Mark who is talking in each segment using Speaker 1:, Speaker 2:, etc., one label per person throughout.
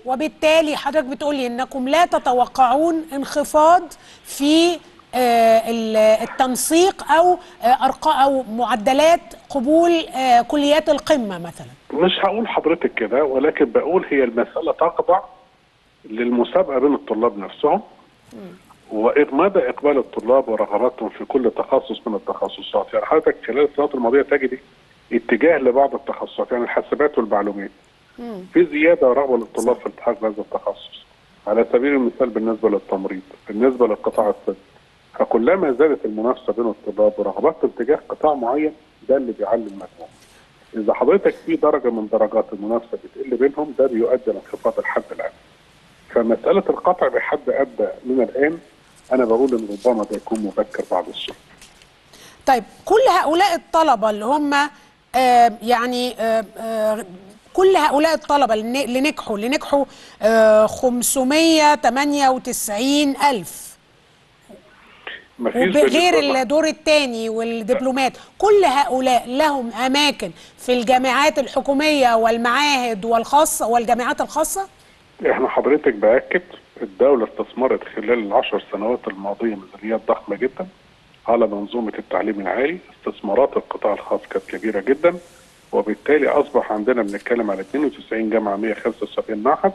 Speaker 1: وبالتالي حضرتك بتقولي انكم لا تتوقعون انخفاض في آه، ال- التنسيق او آه، ارقام او معدلات قبول آه، كليات القمه مثلا
Speaker 2: مش هقول حضرتك كده ولكن بقول هي المسألة تخضع للمسابقة بين الطلاب نفسهم ومدى إقبال الطلاب ورغباتهم في كل تخصص من التخصصات يعني حضرتك خلال السنوات الماضية تجد اتجاه لبعض التخصصات يعني الحاسبات والمعلومات في زيادة رغبة للطلاب في التحاق بهذا التخصص على سبيل المثال بالنسبة للتمريض بالنسبة للقطاع الطبي فكلما زادت المنافسة بين الطلاب ورغباتهم تجاه قطاع معين ده اللي بيعلي المجموع إذا حضرتك في درجة من درجات المنافسة بتقل بينهم ده بيؤدي لانخفاض الحد الأدنى. فمسألة القطع بحد أدنى من الآن أنا بقول إن ربما ده يكون مبكر بعض الشيء.
Speaker 1: طيب كل هؤلاء الطلبة اللي هم آه، يعني آه، آه، كل هؤلاء الطلبة اللي اللي نجحوا اللي نجحوا آه، 598 ألف
Speaker 2: مفيش
Speaker 1: وغير
Speaker 2: بالنسبة لنا-
Speaker 1: الدور الثاني والدبلومات كل هؤلاء لهم أماكن في الجامعات الحكومية والمعاهد والخاصة والجامعات الخاصة
Speaker 2: احنا حضرتك باكد الدوله استثمرت خلال العشر سنوات الماضيه ميزانيات ضخمه جدا على منظومه التعليم العالي استثمارات القطاع الخاص كانت كبيره جدا وبالتالي اصبح عندنا بنتكلم على 92 جامعه 175 معهد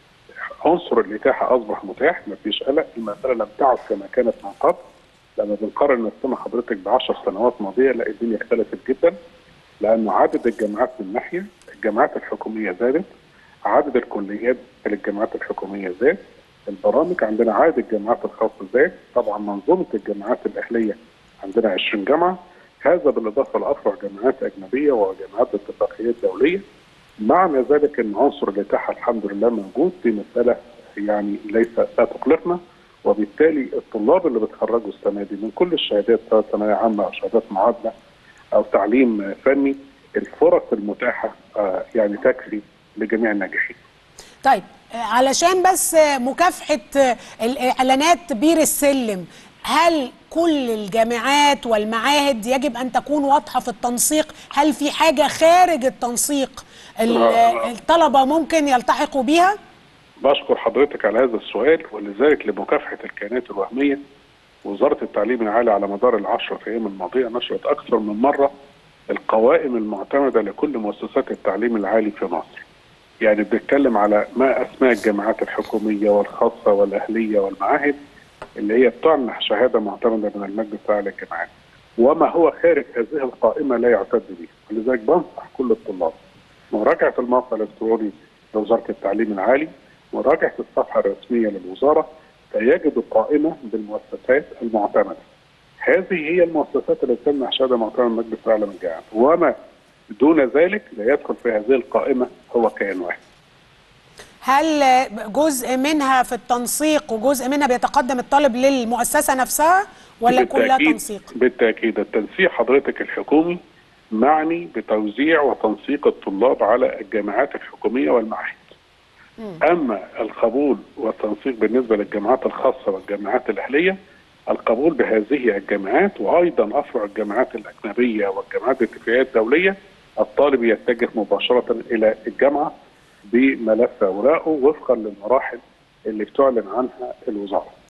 Speaker 2: عنصر الاتاحه اصبح متاح مفيش قلق المساله لم تعد كما كانت من قبل لما بنقارن نفسنا حضرتك ب 10 سنوات ماضيه لا الدنيا اختلفت جدا لأن عدد الجامعات من ناحية الجامعات الحكومية زادت عدد الكليات للجامعات الحكومية زاد البرامج عندنا عدد الجامعات الخاصة زاد طبعا منظومة الجامعات الأهلية عندنا 20 جامعة هذا بالإضافة لأفرع جامعات أجنبية وجامعات اتفاقيات دولية معنى ذلك أن عنصر الإتاحة الحمد لله موجود دي مسألة يعني ليس لا تقلقنا وبالتالي الطلاب اللي بيتخرجوا السنة دي من كل الشهادات سواء ثانوية عامة أو شهادات معادلة او تعليم فني الفرص المتاحه آه، يعني تكفي لجميع الناجحين.
Speaker 1: طيب آه، علشان بس آه، مكافحة آه، الإعلانات بير السلم هل كل الجامعات والمعاهد يجب أن تكون واضحة في التنسيق هل في حاجة خارج التنسيق ال-
Speaker 2: آه.
Speaker 1: آه، الطلبة ممكن يلتحقوا بيها
Speaker 2: بشكر حضرتك على هذا السؤال ولذلك لمكافحه الكيانات الوهميه وزاره التعليم العالي على مدار العشرة ايام الماضيه نشرت اكثر من مره القوائم المعتمده لكل مؤسسات التعليم العالي في مصر. يعني بنتكلم على ما اسماء الجامعات الحكوميه والخاصه والاهليه والمعاهد اللي هي بتمنح شهاده معتمده من المجلس الاعلى للجامعات. وما هو خارج هذه القائمه لا يعتد به، ولذلك بنصح كل الطلاب مراجعه الموقع الالكتروني لوزاره التعليم العالي، مراجعه الصفحه الرسميه للوزاره فيجد قائمه بالمؤسسات المعتمده. هذه هي المؤسسات التي تمنح شهاده معتمده من المجلس الاعلى من الجامعات، وما دون ذلك لا يدخل في هذه القائمه هو كيان واحد.
Speaker 1: هل آه، جزء منها في التنسيق وجزء منها بيتقدم الطالب للمؤسسة نفسها ولا كلها
Speaker 2: بالتأكيد-
Speaker 1: تنسيق
Speaker 2: بالتاكيد التنسيق حضرتك الحكومي معني بتوزيع وتنسيق الطلاب على الجامعات الحكوميه والمعاهد. اما القبول والتنسيق بالنسبه للجامعات الخاصه والجامعات الاهليه القبول بهذه الجامعات وايضا افرع الجامعات الاجنبيه والجامعات الاتفاقيات الدوليه الطالب يتجه مباشره الى الجامعه بملف اوراقه وفقا للمراحل اللي بتعلن عنها الوزاره.